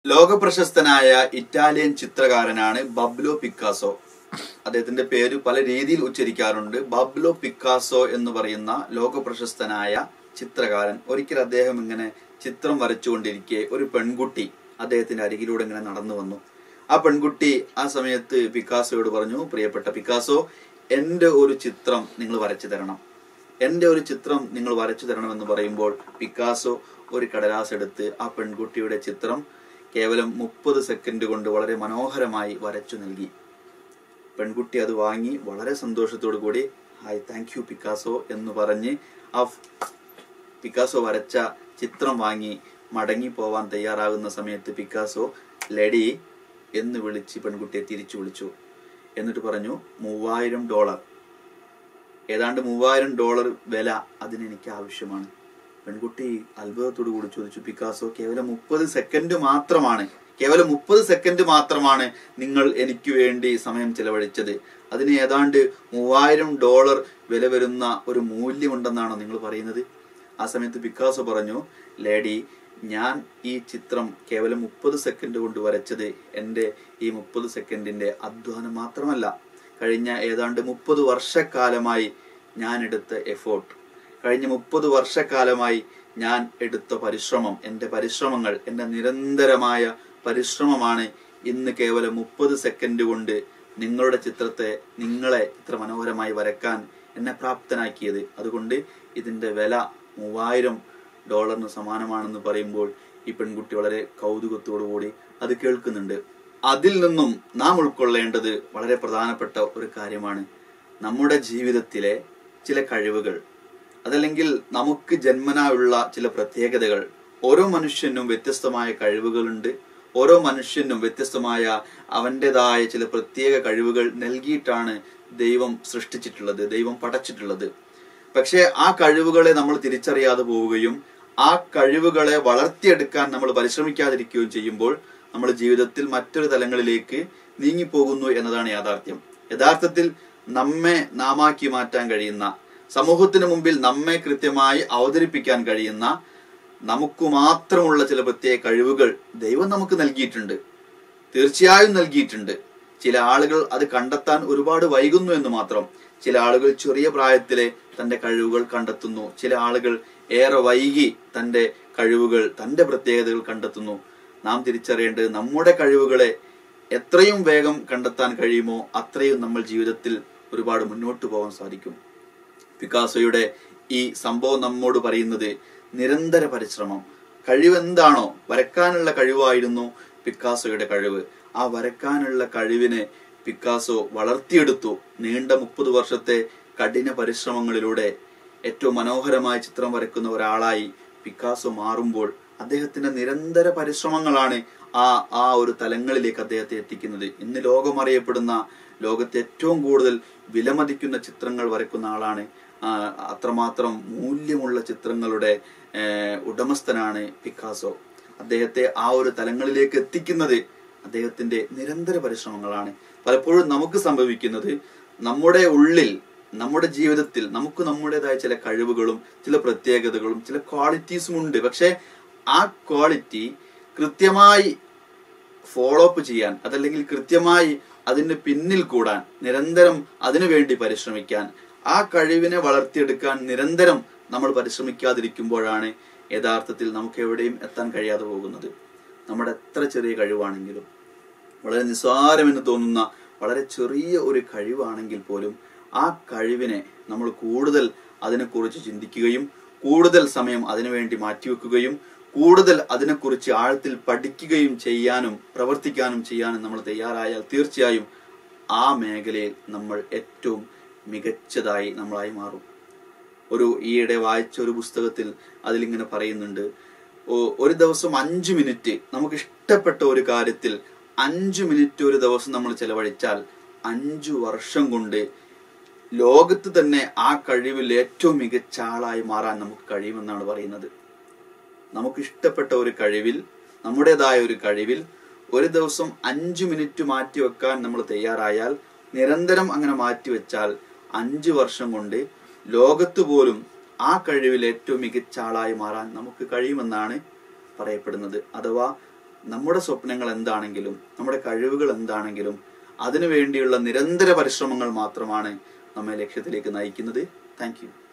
ലോകപ്രശസ്തനായ Italian ചിത്രകാരനാണ് ബബ്ലോ Picasso അദ്ദേഹത്തിന്റെ പേര് പല രീതിയിൽ ഉച്ചരിക്കാറുണ്ട് ബബ്ലോ പിക്കാസോ എന്ന് പറയുന്ന ലോകപ്രശസ്തനായ ചിത്രകാരൻ ഒരിക്കൽ അദ്ദേഹം ഇങ്ങനെ ചിത്രം വരച്ചുകൊണ്ടിരിക്കെ ഒരു പെൺകുട്ടി അദ്ദേഹത്തിന്റെ അരികിലൂടെ ഇങ്ങനെ നടന്നു വന്നു ആ പെൺകുട്ടി ആ സമയത്ത് പിക്കാസോയോട് പറഞ്ഞു പ്രിയപ്പെട്ട പിക്കാസോ എന്റെ ഒരു ചിത്രം നിങ്ങൾ വരച്ചു തരണം എന്റെ ഒരു ചിത്രം നിങ്ങൾ വരച്ചു തരണമെന്ന് പറയുമ്പോൾ പിക്കാസോ ഒരു കടലാസ് എടുത്ത് ആ പെൺകുട്ടിയുടെ ചിത്രം കേവലം മുപ്പത് സെക്കൻഡ് കൊണ്ട് വളരെ മനോഹരമായി വരച്ചു നൽകി പെൺകുട്ടി അത് വാങ്ങി വളരെ സന്തോഷത്തോടു കൂടി ഹായ് താങ്ക് യു പിക്കാസോ എന്ന് പറഞ്ഞ് ആ ഫ്- പിക്കാസോ വരച്ച ചിത്രം വാങ്ങി മടങ്ങി പോവാൻ തയ്യാറാകുന്ന സമയത്ത് പിക്കാസോ ലെഡി എന്ന് വിളിച്ച് പെൺകുട്ടിയെ തിരിച്ചു വിളിച്ചു എന്നിട്ട് പറഞ്ഞു മൂവായിരം ഡോളർ ഏതാണ്ട് മൂവായിരം ഡോളർ വില അതിനെനിക്ക് ആവശ്യമാണ് പെൺകുട്ടി അത്ഭുതത്തോടു കൂടി ചോദിച്ചു പിക്കാസോ കേവലം മുപ്പത് സെക്കൻഡ് മാത്രമാണ് കേവലം മുപ്പത് സെക്കൻഡ് മാത്രമാണ് നിങ്ങൾ എനിക്ക് വേണ്ടി സമയം ചെലവഴിച്ചത് അതിന് ഏതാണ്ട് മൂവായിരം ഡോളർ വില വരുന്ന ഒരു മൂല്യമുണ്ടെന്നാണോ നിങ്ങൾ പറയുന്നത് ആ സമയത്ത് പിക്കാസോ പറഞ്ഞു ലേഡി ഞാൻ ഈ ചിത്രം കേവലം മുപ്പത് സെക്കൻഡ് കൊണ്ട് വരച്ചത് എൻ്റെ ഈ മുപ്പത് സെക്കൻഡിന്റെ അധ്വാനം മാത്രമല്ല കഴിഞ്ഞ ഏതാണ്ട് മുപ്പത് വർഷക്കാലമായി ഞാൻ എടുത്ത എഫോർട്ട് കഴിഞ്ഞ മുപ്പത് വർഷക്കാലമായി ഞാൻ എടുത്ത പരിശ്രമം എൻ്റെ പരിശ്രമങ്ങൾ എൻ്റെ നിരന്തരമായ പരിശ്രമമാണ് ഇന്ന് കേവലം മുപ്പത് സെക്കൻഡ് കൊണ്ട് നിങ്ങളുടെ ചിത്രത്തെ നിങ്ങളെ ഇത്ര മനോഹരമായി വരക്കാൻ എന്നെ പ്രാപ്തനാക്കിയത് അതുകൊണ്ട് ഇതിന്റെ വില മൂവായിരം ഡോളറിന് സമാനമാണെന്ന് പറയുമ്പോൾ ഈ പെൺകുട്ടി വളരെ കൗതുകത്തോടു കൂടി അത് കേൾക്കുന്നുണ്ട് അതിൽ നിന്നും നാം ഉൾക്കൊള്ളേണ്ടത് വളരെ പ്രധാനപ്പെട്ട ഒരു കാര്യമാണ് നമ്മുടെ ജീവിതത്തിലെ ചില കഴിവുകൾ അതല്ലെങ്കിൽ നമുക്ക് ജന്മനാ ഉള്ള ചില പ്രത്യേകതകൾ ഓരോ മനുഷ്യനും വ്യത്യസ്തമായ കഴിവുകളുണ്ട് ഓരോ മനുഷ്യനും വ്യത്യസ്തമായ അവൻ്റെതായ ചില പ്രത്യേക കഴിവുകൾ നൽകിയിട്ടാണ് ദൈവം സൃഷ്ടിച്ചിട്ടുള്ളത് ദൈവം പടച്ചിട്ടുള്ളത് പക്ഷേ ആ കഴിവുകളെ നമ്മൾ തിരിച്ചറിയാതെ പോവുകയും ആ കഴിവുകളെ വളർത്തിയെടുക്കാൻ നമ്മൾ പരിശ്രമിക്കാതിരിക്കുകയും ചെയ്യുമ്പോൾ നമ്മൾ ജീവിതത്തിൽ മറ്റൊരു തലങ്ങളിലേക്ക് നീങ്ങിപ്പോകുന്നു എന്നതാണ് യാഥാർത്ഥ്യം യഥാർത്ഥത്തിൽ നമ്മെ നാമാക്കി മാറ്റാൻ കഴിയുന്ന സമൂഹത്തിന് മുമ്പിൽ നമ്മെ കൃത്യമായി അവതരിപ്പിക്കാൻ കഴിയുന്ന നമുക്ക് മാത്രമുള്ള ചില പ്രത്യേക കഴിവുകൾ ദൈവം നമുക്ക് നൽകിയിട്ടുണ്ട് തീർച്ചയായും നൽകിയിട്ടുണ്ട് ചില ആളുകൾ അത് കണ്ടെത്താൻ ഒരുപാട് വൈകുന്നു എന്ന് മാത്രം ചില ആളുകൾ ചെറിയ പ്രായത്തിലെ തന്റെ കഴിവുകൾ കണ്ടെത്തുന്നു ചില ആളുകൾ ഏറെ വൈകി തന്റെ കഴിവുകൾ തന്റെ പ്രത്യേകതകൾ കണ്ടെത്തുന്നു നാം തിരിച്ചറിയേണ്ടത് നമ്മുടെ കഴിവുകളെ എത്രയും വേഗം കണ്ടെത്താൻ കഴിയുമോ അത്രയും നമ്മൾ ജീവിതത്തിൽ ഒരുപാട് മുന്നോട്ട് പോകാൻ സാധിക്കും പിക്കാസോയുടെ ഈ സംഭവം നമ്മോട് പറയുന്നത് നിരന്തര പരിശ്രമം കഴിവ് എന്താണോ വരക്കാനുള്ള കഴിവായിരുന്നു പിക്കാസോയുടെ കഴിവ് ആ വരക്കാനുള്ള കഴിവിനെ പിക്കാസോ വളർത്തിയെടുത്തു നീണ്ട മുപ്പത് വർഷത്തെ കഠിന പരിശ്രമങ്ങളിലൂടെ ഏറ്റവും മനോഹരമായ ചിത്രം വരക്കുന്ന ഒരാളായി പിക്കാസോ മാറുമ്പോൾ അദ്ദേഹത്തിന്റെ നിരന്തര പരിശ്രമങ്ങളാണ് ആ ആ ഒരു തലങ്ങളിലേക്ക് അദ്ദേഹത്തെ എത്തിക്കുന്നത് ഇന്ന് ലോകം അറിയപ്പെടുന്ന ലോകത്തെ ഏറ്റവും കൂടുതൽ വിലമതിക്കുന്ന ചിത്രങ്ങൾ വരക്കുന്ന ആളാണ് ആ, അത്രമാത്രം മൂല്യമുള്ള ചിത്രങ്ങളുടെ ഏഹ്, ഉടമസ്ഥനാണ് പിക്കാസോ അദ്ദേഹത്തെ ആ ഒരു തലങ്ങളിലേക്ക് എത്തിക്കുന്നത് അദ്ദേഹത്തിന്റെ നിരന്തര പരിശ്രമങ്ങളാണ് പലപ്പോഴും നമുക്ക് സംഭവിക്കുന്നത് നമ്മുടെ ഉള്ളിൽ നമ്മുടെ ജീവിതത്തിൽ നമുക്ക് നമ്മുടേതായ ചില കഴിവുകളും ചില പ്രത്യേകതകളും ചില ക്വാളിറ്റീസും ഉണ്ട് പക്ഷെ ആ ക്വാളിറ്റി കൃത്യമായി ഫോളോ അപ്പ് ചെയ്യാൻ അതല്ലെങ്കിൽ കൃത്യമായി അതിന് പിന്നിൽ കൂടാൻ നിരന്തരം അതിനുവേണ്ടി പരിശ്രമിക്കാൻ ആ കഴിവിനെ വളർത്തിയെടുക്കാൻ നിരന്തരം നമ്മൾ പരിശ്രമിക്കാതിരിക്കുമ്പോഴാണ് യഥാർത്ഥത്തിൽ നമുക്ക് എവിടെയും എത്താൻ കഴിയാതെ പോകുന്നത് നമ്മുടെ എത്ര ചെറിയ കഴിവാണെങ്കിലും വളരെ നിസ്സാരമെന്ന് തോന്നുന്ന വളരെ ചെറിയ ഒരു കഴിവാണെങ്കിൽ പോലും ആ കഴിവിനെ നമ്മൾ കൂടുതൽ അതിനെക്കുറിച്ച് ചിന്തിക്കുകയും കൂടുതൽ സമയം അതിനുവേണ്ടി മാറ്റിവെക്കുകയും കൂടുതൽ അതിനെക്കുറിച്ച് ആഴത്തിൽ പഠിക്കുകയും ചെയ്യാനും പ്രവർത്തിക്കാനും ചെയ്യാനും നമ്മൾ തയ്യാറായാൽ തീർച്ചയായും ആ മേഖലയിൽ നമ്മൾ ഏറ്റവും മികച്ചതായി നമ്മളായി മാറും ഒരു ഈയിടെ വായിച്ച ഒരു പുസ്തകത്തിൽ അതിലിങ്ങനെ പറയുന്നുണ്ട് ഓ- ഒരു ദിവസം അഞ്ചു മിനിറ്റ് നമുക്ക് ഇഷ്ടപ്പെട്ട ഒരു കാര്യത്തിൽ അഞ്ചു മിനിറ്റ് ഒരു ദിവസം നമ്മൾ ചെലവഴിച്ചാൽ അഞ്ചു വർഷം കൊണ്ട് ലോകത്ത് തന്നെ ആ കഴിവിൽ ഏറ്റവും മികച്ച ആളായി മാറാൻ നമുക്ക് കഴിയുമെന്നാണ് പറയുന്നത് നമുക്ക് ഇഷ്ടപ്പെട്ട ഒരു കഴിവിൽ നമ്മുടേതായ ഒരു കഴിവിൽ ഒരു ദിവസം അഞ്ചു മിനിറ്റ് മാറ്റി വെക്കാൻ നമ്മൾ തയ്യാറായാൽ നിരന്തരം അങ്ങനെ മാറ്റിവെച്ചാൽ അഞ്ചു വർഷം കൊണ്ട് ലോകത്ത് പോലും ആ കഴിവിൽ ഏറ്റവും മികച്ച ആളായി മാറാൻ നമുക്ക് കഴിയുമെന്നാണ് പറയപ്പെടുന്നത് അഥവാ നമ്മുടെ സ്വപ്നങ്ങൾ എന്താണെങ്കിലും നമ്മുടെ കഴിവുകൾ എന്താണെങ്കിലും അതിനു വേണ്ടിയുള്ള നിരന്തര പരിശ്രമങ്ങൾ മാത്രമാണ് നമ്മെ ലക്ഷ്യത്തിലേക്ക് നയിക്കുന്നത് താങ്ക് യു